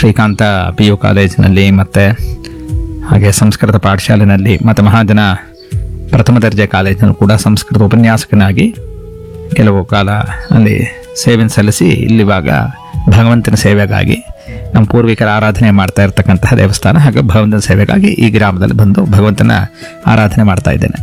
Srikanth P U ಕಾಲೇಜಿನಲ್ಲಿ ಮತ್ತು ಹಾಗೆ ಸಂಸ್ಕೃತ ಪಾಠಶಾಲೆಯಲ್ಲಿ ಮತ್ತು ಮಹಾಜನ ಪ್ರಥಮ ದರ್ಜೆ ಕಾಲೇಜಿನಲ್ಲಿ ಕೂಡ ಸಂಸ್ಕೃತ ಉಪನ್ಯಾಸಕನಾಗಿ ಕೆಲವು ಕಾಲ ಅಲ್ಲಿ ಸೇವೆ ಸಲ್ಲಿಸಿ ಇಲ್ಲಿವಾಗ ಭಗವಂತನ ಸೇವೆಗಾಗಿ ನಮ್ಮ ಪೂರ್ವಿಕರ ಆರಾಧನೆ ಮಾಡ್ತಾ ಇರ್ತಕ್ಕಂತಹ ದೇವಸ್ಥಾನ ಹಾಗೆ ಭಗವಂತನ ಸೇವೆಗಾಗಿ ಈ ಗ್ರಾಮದಲ್ಲಿ ಬಂದು ಭಗವಂತನ ಆರಾಧನೆ ಮಾಡ್ತಾ ಇದ್ದೇನೆ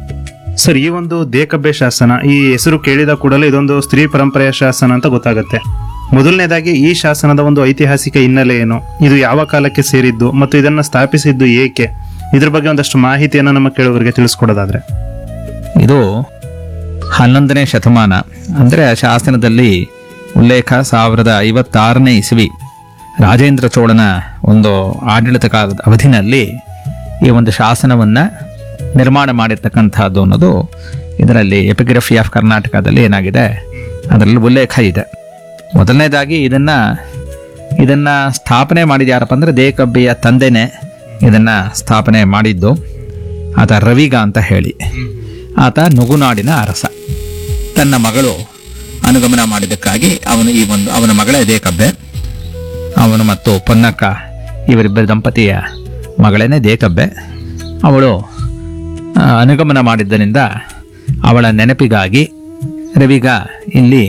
ಸರ್ ಈ ಒಂದು ದೇಕಬ್ಬೆ ಶಾಸನ ಈ ಹೆಸರು ಕೇಳಿದ ಕೂಡಲೇ ಇದೊಂದು ಸ್ತ್ರೀ ಪರಂಪರೆಯ ಶಾಸನ ಅಂತ ಗೊತ್ತಾಗುತ್ತೆ ಮೊದಲನೇದಾಗಿ ಈ ಶಾಸನದ ಒಂದು ಐತಿಹಾಸಿಕ ಹಿನ್ನೆಲೆ ಏನು ಇದು ಯಾವ ಕಾಲಕ್ಕೆ ಸೇರಿದ್ದು ಮತ್ತು ಇದನ್ನ ಸ್ಥಾಪಿಸಿದ್ದು ಏಕೆ ಇದ್ರ ಬಗ್ಗೆ ಒಂದಷ್ಟು ಮಾಹಿತಿಯನ್ನು ನಮ್ಮ ಕೇಳುಗರಿಗೆ ತಿಳಿಸ್ಕೊಡೋದಾದ್ರೆ ಇದು ಹನ್ನೊಂದನೇ ಶತಮಾನ ಅಂದರೆ ಶಾಸನದಲ್ಲಿ ಉಲ್ಲೇಖ ಸಾವಿರದ ಐವತ್ತಾರನೇ ಇಸವಿ ರಾಜೇಂದ್ರ ಚೋಳನ ಒಂದು ಆಡಳಿತ ಕಾಲದ ಅವಧಿನಲ್ಲಿ ಈ ಒಂದು ಶಾಸನವನ್ನು ನಿರ್ಮಾಣ ಮಾಡಿರ್ತಕ್ಕಂಥದ್ದು ಅನ್ನೋದು ಇದರಲ್ಲಿ ಎಪಿಗ್ರಫಿ ಆಫ್ ಕರ್ನಾಟಕದಲ್ಲಿ ಏನಾಗಿದೆ ಅದರಲ್ಲಿ ಉಲ್ಲೇಖ ಇದೆ ಮೊದಲನೇದಾಗಿ ಇದನ್ನು ಇದನ್ನು ಸ್ಥಾಪನೆ ಮಾಡಿದ ಯಾರಪ್ಪ ಅಂದರೆ ದೇಕಬ್ಬಿಯ ತಂದೆನೇ ಇದನ್ನು ಸ್ಥಾಪನೆ ಮಾಡಿದ್ದು ಆತ ರವಿಗ ಅಂತ ಹೇಳಿ ಆತ ನುಗುನಾಡಿನ ಅರಸ ತನ್ನ ಮಗಳು ಅನುಗಮನ ಮಾಡಿದ್ದಕ್ಕಾಗಿ ಅವನು ಈ ಒಂದು ಅವನ ಮಗಳೇ ದೇಕಬ್ಬೆ ಅವನು ಮತ್ತು ಪೊನ್ನಕ್ಕ ಇವರಿಬ್ಬರ ದಂಪತಿಯ ಮಗಳೇನೆ ದೇಕಬ್ಬೆ ಅವಳು ಆ, ಅನುಗಮನ ಮಾಡಿದ್ದರಿಂದ ಅವಳ ನೆನಪಿಗಾಗಿ ರವಿಗ ಇಲ್ಲಿ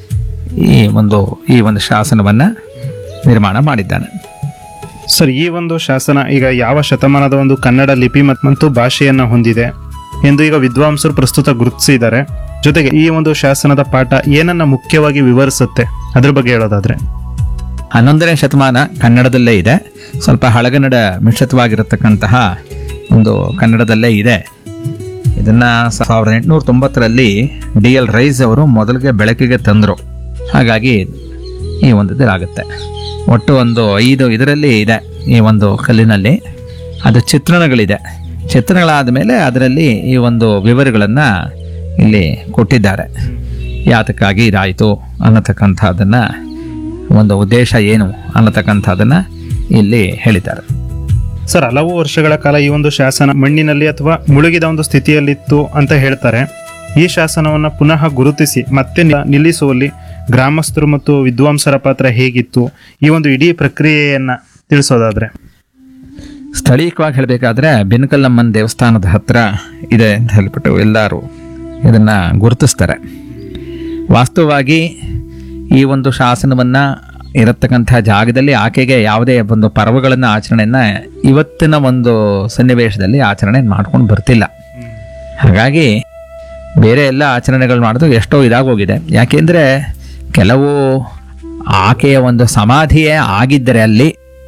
ಈ ಒಂದು ಈ ಒಂದು ಶಾಸನವನ್ನು ನಿರ್ಮಾಣ ಮಾಡಿದ್ದಾನೆ ಸರ್ ಈ ಒಂದು ಶಾಸನ ಈಗ ಯಾವ ಶತಮಾನದ ಒಂದು ಕನ್ನಡ ಲಿಪಿ ಮತ್- ಮತ್ತು ಭಾಷೆಯನ್ನ ಹೊಂದಿದೆ ಎಂದು ಈಗ ವಿದ್ವಾಂಸರು ಪ್ರಸ್ತುತ ಗುರುತಿಸಿದ್ದಾರೆ ಜೊತೆಗೆ ಈ ಒಂದು ಶಾಸನದ ಪಾಠ ಏನನ್ನ ಮುಖ್ಯವಾಗಿ ವಿವರಿಸುತ್ತೆ ಅದ್ರ ಬಗ್ಗೆ ಹೇಳೋದಾದ್ರೆ ಹನ್ನೊಂದನೇ ಶತಮಾನ ಕನ್ನಡದಲ್ಲೇ ಇದೆ ಸ್ವಲ್ಪ ಹಳಗನ್ನಡ ಮಿಶ್ರಿತವಾಗಿರತಕ್ಕಂತಹ ಒಂದು ಕನ್ನಡದಲ್ಲೇ ಇದೆ ಇದನ್ನು ಸಾವಿರದ ಎಂಟುನೂರ ತೊಂಬತ್ತರಲ್ಲಿ ಡಿ ಎಲ್ ರೈಸ್ ಅವರು ಮೊದಲಿಗೆ ಬೆಳಕಿಗೆ ತಂದರು ಹಾಗಾಗಿ ಈ ಒಂದು ಇದಾಗುತ್ತೆ ಒಟ್ಟು ಒಂದು ಐದು ಇದರಲ್ಲಿ ಇದೆ ಈ ಒಂದು ಕಲ್ಲಿನಲ್ಲಿ ಅದು ಚಿತ್ರಣಗಳಿದೆ ಚಿತ್ರಣಗಳಾದ ಮೇಲೆ ಅದರಲ್ಲಿ ಈ ಒಂದು ವಿವರಗಳನ್ನು ಇಲ್ಲಿ ಕೊಟ್ಟಿದ್ದಾರೆ ಯಾತಕ್ಕಾಗಿ ಇದಾಯಿತು ಅನ್ನತಕ್ಕಂಥದ್ದನ್ನು ಒಂದು ಉದ್ದೇಶ ಏನು ಅನ್ನತಕ್ಕಂಥದ್ದನ್ನು ಇಲ್ಲಿ ಹೇಳಿದ್ದಾರೆ ಸರ್ ಹಲವು ವರ್ಷಗಳ ಕಾಲ ಈ ಒಂದು ಶಾಸನ ಮಣ್ಣಿನಲ್ಲಿ ಅಥವಾ ಮುಳುಗಿದ ಒಂದು ಸ್ಥಿತಿಯಲ್ಲಿತ್ತು ಅಂತ ಹೇಳ್ತಾರೆ ಈ ಶಾಸನವನ್ನ ಪುನಃ ಗುರುತಿಸಿ ಮತ್ತೆ ನಿ- ನಿಲ್ಲಿಸುವಲ್ಲಿ ಗ್ರಾಮಸ್ಥರು ಮತ್ತು ವಿದ್ವಾಂಸರ ಪಾತ್ರ ಹೇಗಿತ್ತು ಈ ಒಂದು ಇಡೀ ಪ್ರಕ್ರಿಯೆಯನ್ನ ತಿಳಿಸೋದಾದ್ರೆ ಸ್ಥಳೀಯವಾಗಿ ಹೇಳಬೇಕಾದ್ರೆ ಬೆನಕಲ್ಲಮ್ಮನ ದೇವಸ್ಥಾನದ ಹತ್ರ ಇದೆ ಅಂತ ಹೇಳ್ಬಿಟ್ಟು ಎಲ್ಲರೂ ಇದನ್ನು ಗುರುತಿಸ್ತಾರೆ ವಾಸ್ತವವಾಗಿ ಈ ಒಂದು ಶಾಸನವನ್ನು ಇರತಕ್ಕಂಥ ಜಾಗದಲ್ಲಿ ಆಕೆಗೆ ಯಾವುದೇ ಒಂದು ಪರ್ವಗಳನ್ನು ಆಚರಣೆಯನ್ನು ಇವತ್ತಿನ ಒಂದು ಸನ್ನಿವೇಶದಲ್ಲಿ ಆಚರಣೆ ಮಾಡ್ಕೊಂಡು ಬರ್ತಿಲ್ಲ ಹಾಗಾಗಿ ಬೇರೆ ಎಲ್ಲ ಆಚರಣೆಗಳು ಮಾಡೋದು ಎಷ್ಟೋ ಇದಾಗೋಗಿದೆ ಯಾಕೆಂದರೆ ಕೆಲವು ಆಕೆಯ ಒಂದು ಸಮಾಧಿಯೇ ಆಗಿದ್ದರೆ ಅಲ್ಲಿ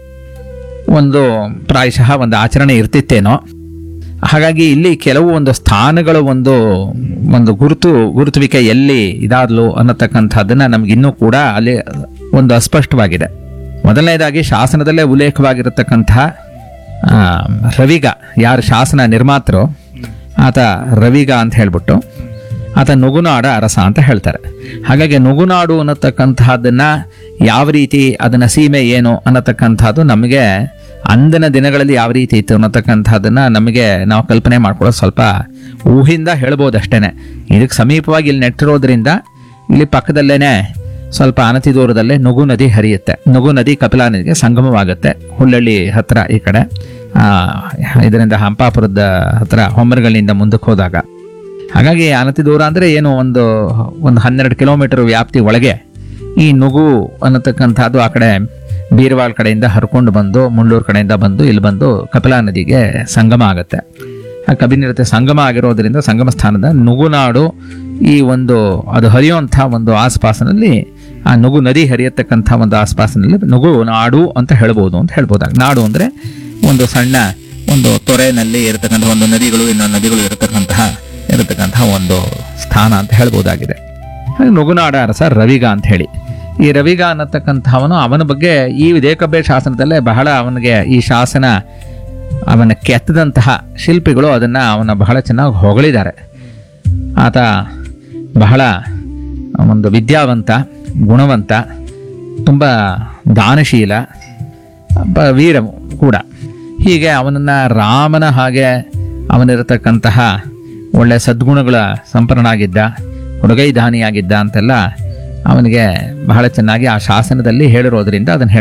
ಒಂದು ಪ್ರಾಯಶಃ ಒಂದು ಆಚರಣೆ ಇರ್ತಿತ್ತೇನೋ ಹಾಗಾಗಿ ಇಲ್ಲಿ ಕೆಲವು ಒಂದು ಸ್ಥಾನಗಳು ಒಂದು ಒಂದು ಗುರುತು ಗುರುತುವಿಕೆ ಎಲ್ಲಿ ಇದಾದ್ಲು ಅನ್ನತಕ್ಕಂಥದ್ದನ್ನು ನಮಗಿನ್ನೂ ಕೂಡ ಅಲ್ಲಿ ಒಂದು ಅಸ್ಪಷ್ಟವಾಗಿದೆ ಮೊದಲನೇದಾಗಿ ಶಾಸನದಲ್ಲೇ ಉಲ್ಲೇಖವಾಗಿರತಕ್ಕಂತಹ ಆ, ರವಿಗ ಯಾರು ಶಾಸನ ನಿರ್ಮಾತರು ಆತ ರವಿಗ ಅಂತ ಹೇಳ್ಬಿಟ್ಟು ಆತ ನುಗುನಾಡ ಅರಸ ಅಂತ ಹೇಳ್ತಾರೆ ಹಾಗಾಗಿ ನುಗುನಾಡು ಅನ್ನತಕ್ಕಂತಹದ್ದನ್ನ ಯಾವ ರೀತಿ ಅದನ್ನ ಸೀಮೆ ಏನು ಅನ್ನತಕ್ಕಂಥದ್ದು ನಮಗೆ ಅಂದಿನ ದಿನಗಳಲ್ಲಿ ಯಾವ ರೀತಿ ಇತ್ತು ಅನ್ನತಕ್ಕಂಥದ್ದನ್ನ ನಮಗೆ ನಾವು ಕಲ್ಪನೆ ಮಾಡ್ಕೊಳ್ಳೋದು ಸ್ವಲ್ಪ ಊಹಿಂದ ಹೇಳ್ಬೋದಷ್ಟೇನೆ ಇದಕ್ಕೆ ಸಮೀಪವಾಗಿ ಇಲ್ಲಿ ನೆಟ್ಟಿರೋದ್ರಿಂದ ಇಲ್ಲಿ ಪಕ್ಕದಲ್ಲೇನೆ ಸ್ವಲ್ಪ ಅನತಿ ದೂರದಲ್ಲೇ ನುಗು ನದಿ ಹರಿಯುತ್ತೆ ನುಗು ನದಿ ಕಪಿಲಾ ನದಿಗೆ ಸಂಗಮವಾಗುತ್ತೆ ಹುಲ್ಲಳ್ಳಿ ಹತ್ರ ಈ ಕಡೆ ಆ, ಇದರಿಂದ ಹಂಪಾಪುರದ ಹತ್ರ ಹೊಮ್ಮರಗಳಿಂದ ಮುಂದಕ್ಕೆ ಹೋದಾಗ ಹಾಗಾಗಿ ಅನತಿ ದೂರ ಅಂದರೆ ಏನು ಒಂದು ಒಂದು ಹನ್ನೆರಡು ಕಿಲೋಮೀಟರ್ ವ್ಯಾಪ್ತಿ ಒಳಗೆ ಈ ನುಗು ಅನ್ನತಕ್ಕಂಥದ್ದು ಆ ಕಡೆ ಬೀರ್ವಾಳ್ ಕಡೆಯಿಂದ ಹರ್ಕೊಂಡು ಬಂದು ಮುಳ್ಳೂರು ಕಡೆಯಿಂದ ಬಂದು ಇಲ್ಲಿ ಬಂದು ಕಪಿಲಾ ನದಿಗೆ ಸಂಗಮ ಆಗುತ್ತೆ ಆ ಕಬಿನಿರತೆ ಸಂಗಮ ಆಗಿರೋದ್ರಿಂದ ಸಂಗಮ ಸ್ಥಾನದ ನುಗುನಾಡು ಈ ಒಂದು ಅದು ಹರಿಯುವಂಥ ಒಂದು ಆಸ್ಪಾಸಿನಲ್ಲಿ ಆ ನುಗು ನದಿ ಹರಿಯತಕ್ಕಂಥ ಒಂದು ಆಸ್ಪಾಸಿನಲ್ಲಿ ನುಗು ನಾಡು ಅಂತ ಹೇಳ್ಬೋದು ಅಂತ ಹೇಳ್ಬೋದಾಗ ನಾಡು ಅಂದರೆ ಒಂದು ಸಣ್ಣ ಒಂದು ತೊರೆನಲ್ಲಿ ಇರತಕ್ಕಂಥ ಒಂದು ನದಿಗಳು ಇನ್ನೊಂದು ನದಿಗಳು ಇರತಕ್ಕಂತಹ ಇರತಕ್ಕಂತಹ ಒಂದು ಸ್ಥಾನ ಅಂತ ಹೇಳ್ಬೋದಾಗಿದೆ ಹಾಗೆ ನುಗುನಾಡ ಅರಸ ರವಿಗ ಅಂತ ಹೇಳಿ ಈ ರವಿಗ ಅನ್ನತಕ್ಕಂಥವನು ಅವನ ಬಗ್ಗೆ ಈ ವಿದೇಕಬ್ಬೆ ಶಾಸನದಲ್ಲೇ ಬಹಳ ಅವನಿಗೆ ಈ ಶಾಸನ ಅವನ ಕೆತ್ತದಂತಹ ಶಿಲ್ಪಿಗಳು ಅದನ್ನು ಅವನ ಬಹಳ ಚೆನ್ನಾಗಿ ಹೊಗಳಿದ್ದಾರೆ ಆತ ಬಹಳ ಒಂದು ವಿದ್ಯಾವಂತ ಗುಣವಂತ ತುಂಬ ದಾನಶೀಲ ಒಬ್ಬ ವೀರ ಕೂಡ ಹೀಗೆ ಅವನನ್ನು ರಾಮನ ಹಾಗೆ ಅವನಿರತಕ್ಕಂತಹ ಒಳ್ಳೆ ಸದ್ಗುಣಗಳ ಸಂಪನ್ನನಾಗಿದ್ದ ಹುಡುಗೈ ದಾನಿಯಾಗಿದ್ದ ಅಂತೆಲ್ಲ ಅವನಿಗೆ ಬಹಳ ಚೆನ್ನಾಗಿ ಆ ಶಾಸನದಲ್ಲಿ ಹೇಳಿರೋದ್ರಿಂದ ಅದನ್ನು